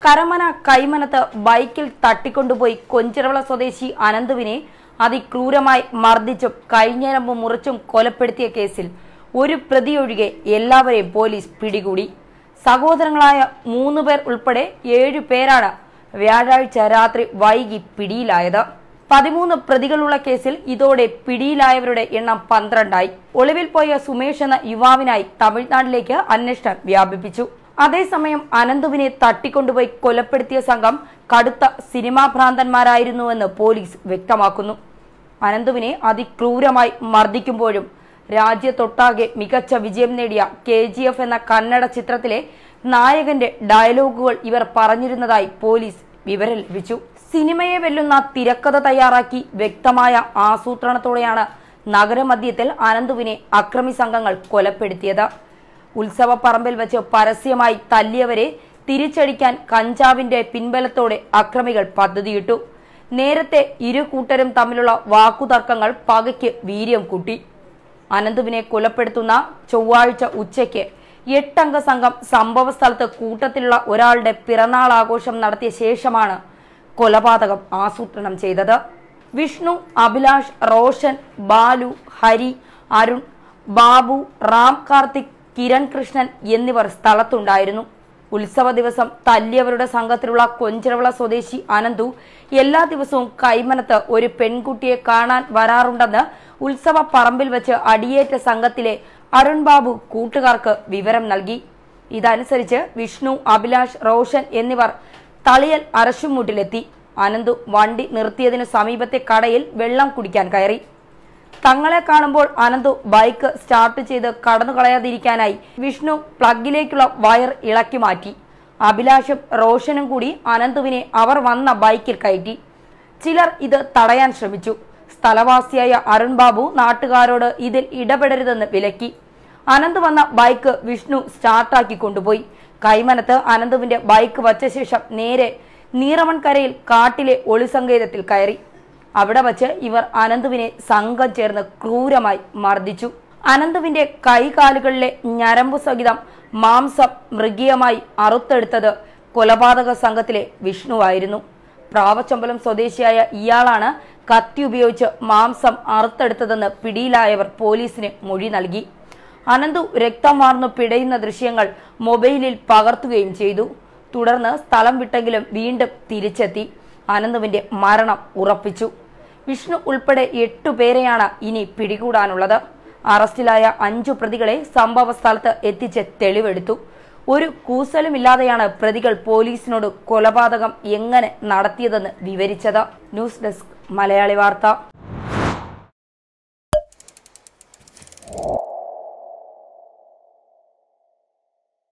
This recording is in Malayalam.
കരമന കൈമനത്ത് ബൈക്കിൽ തട്ടിക്കൊണ്ടുപോയി കൊഞ്ചിറവള സ്വദേശി അനന്തുവിനെ അതിക്രൂരമായി മർദ്ദിച്ചും കൈഞ്ഞരമ്പ് മുറിച്ചും കൊലപ്പെടുത്തിയ കേസിൽ ഒരു പ്രതിയൊഴികെ എല്ലാവരെയും പോലീസ് പിടികൂടി സഹോദരങ്ങളായ മൂന്ന് പേർ ഉൾപ്പെടെ ഏഴു പേരാണ് വ്യാഴാഴ്ച രാത്രി വൈകി പിടിയിലായത് പതിമൂന്ന് പ്രതികളുള്ള കേസിൽ ഇതോടെ പിടിയിലായവരുടെ എണ്ണം പന്ത്രണ്ടായി ഒളിവിൽ പോയ സുമേഷ് എന്ന യുവാവിനായി തമിഴ്നാട്ടിലേക്ക് അന്വേഷണം വ്യാപിപ്പിച്ചു അതേസമയം അനന്തുവിനെ തട്ടിക്കൊണ്ടുപോയി കൊലപ്പെടുത്തിയ സംഘം കടുത്ത സിനിമാ ഭ്രാന്തന്മാരായിരുന്നുവെന്ന് പോലീസ് വ്യക്തമാക്കുന്നു അനന്തുവിനെ അതിക്രൂരമായി മർദ്ദിക്കുമ്പോഴും രാജ്യത്തൊട്ടാകെ മികച്ച വിജയം നേടിയ കെ ജി എഫ് എന്ന കന്നഡ ചിത്രത്തിലെ നായകന്റെ ഡയലോഗുകൾ ഇവർ പറഞ്ഞിരുന്നതായി പോലീസ് വിവരം ലഭിച്ചു സിനിമയെ വെല്ലുന്ന തിരക്കഥ തയ്യാറാക്കി വ്യക്തമായ ആസൂത്രണത്തോടെയാണ് നഗരമധ്യത്തിൽ അനന്തുവിനെ അക്രമി സംഘങ്ങൾ കൊലപ്പെടുത്തിയത് ഉത്സവപ്പറമ്പിൽ വെച്ച് പരസ്യമായി തല്ലിയവരെ തിരിച്ചടിക്കാൻ കഞ്ചാവിന്റെ പിൻബലത്തോടെ അക്രമികൾ പദ്ധതിയിട്ടു നേരത്തെ ഇരു കൂട്ടരും തമ്മിലുള്ള വാക്കുതർക്കങ്ങൾ പകയ്ക്ക് വീര്യം കൂട്ടി അനന്തുവിനെ കൊലപ്പെടുത്തുന്ന ചൊവ്വാഴ്ച ഉച്ചയ്ക്ക് എട്ടംഗ സംഘം സംഭവ സ്ഥലത്ത് കൂട്ടത്തിലുള്ള ഒരാളുടെ പിറന്നാൾ ആഘോഷം നടത്തിയ ശേഷമാണ് കൊലപാതകം ആസൂത്രണം ചെയ്തത് വിഷ്ണു അഭിലാഷ് റോഷൻ ബാലു ഹരി അരുൺ ബാബു റാം കാർത്തിക് കിരൺ കൃഷ്ണൻ എന്നിവർ സ്ഥലത്തുണ്ടായിരുന്നു ഉത്സവ ദിവസം തല്ലിയവരുടെ സംഘത്തിലുള്ള കൊഞ്ചിറവിള സ്വദേശി അനന്തു എല്ലാ ദിവസവും കൈമനത്ത് ഒരു പെൺകുട്ടിയെ കാണാൻ വരാറുണ്ടെന്ന് ഉത്സവ പറമ്പിൽ വെച്ച് അടിയേറ്റ സംഘത്തിലെ അരുൺ ബാബു കൂട്ടുകാർക്ക് വിവരം നൽകി ഇതനുസരിച്ച് വിഷ്ണു അഭിലാഷ് റോഷൻ എന്നിവർ തളിയൽ അരശുമൂട്ടിലെത്തി അനന്തു വണ്ടി നിർത്തിയതിനു സമീപത്തെ കടയിൽ വെള്ളം കുടിക്കാൻ കയറി തങ്ങളെ കാണുമ്പോൾ അനന്തു ബൈക്ക് സ്റ്റാർട്ട് ചെയ്ത് കടന്നു കളയാതിരിക്കാനായി വിഷ്ണു പ്ലഗിലേക്കുള്ള വയർ ഇളക്കി മാറ്റി അഭിലാഷും റോഷനും കൂടി അനന്തുവിനെ അവർ വന്ന ബൈക്കിൽ കയറ്റി ചിലർ ഇത് തടയാൻ ശ്രമിച്ചു സ്ഥലവാസിയായ അരുൺ ബാബു നാട്ടുകാരോട് ഇതിൽ ഇടപെടരുതെന്ന് വിലക്കി അനന്ത് വന്ന ബൈക്ക് വിഷ്ണു സ്റ്റാർട്ടാക്കി കൊണ്ടുപോയി കൈമനത്ത് അനന്തുവിന്റെ ബൈക്ക് വച്ച ശേഷം നേരെ നീറമൺകരയിൽ കാട്ടിലെ ഒളിസങ്കേതത്തിൽ കയറി അവിടെ വച്ച് ഇവർ അനന്തുവിനെ സംഘം ചേർന്ന് ക്രൂരമായി മർദ്ദിച്ചു അനന്തുവിന്റെ കൈകാലുകളിലെ ഞരമ്പു സഹിതം മാംസം മൃഗീയമായി അറുത്തെടുത്തത് കൊലപാതക സംഘത്തിലെ വിഷ്ണുവായിരുന്നു പ്രാവച്ചമ്പലം സ്വദേശിയായ ഇയാളാണ് കത്തി ഉപയോഗിച്ച് മാംസം അറുത്തെടുത്തതെന്ന് പിടിയിലായവർ പോലീസിന് മൊഴി നൽകി അനന്തു രക്തം വാർന്നു പിടയുന്ന ദൃശ്യങ്ങൾ മൊബൈലിൽ പകർത്തുകയും ചെയ്തു തുടർന്ന് സ്ഥലം വിട്ടെങ്കിലും വീണ്ടും തിരിച്ചെത്തി അനന്തുവിന്റെ മരണം ഉറപ്പിച്ചു വിഷ്ണു ഉൾപ്പെടെ എട്ടു പേരെയാണ് ഇനി പിടികൂടാനുള്ളത് അറസ്റ്റിലായ അഞ്ചു പ്രതികളെ സംഭവ സ്ഥലത്ത് എത്തിച്ച് തെളിവെടുത്തു ഒരു കൂസലുമില്ലാതെയാണ് പ്രതികൾ പോലീസിനോട് കൊലപാതകം എങ്ങനെ നടത്തിയതെന്ന് വിവരിച്ചത് ന്യൂസ് ഡെസ്ക് മലയാളി വാർത്ത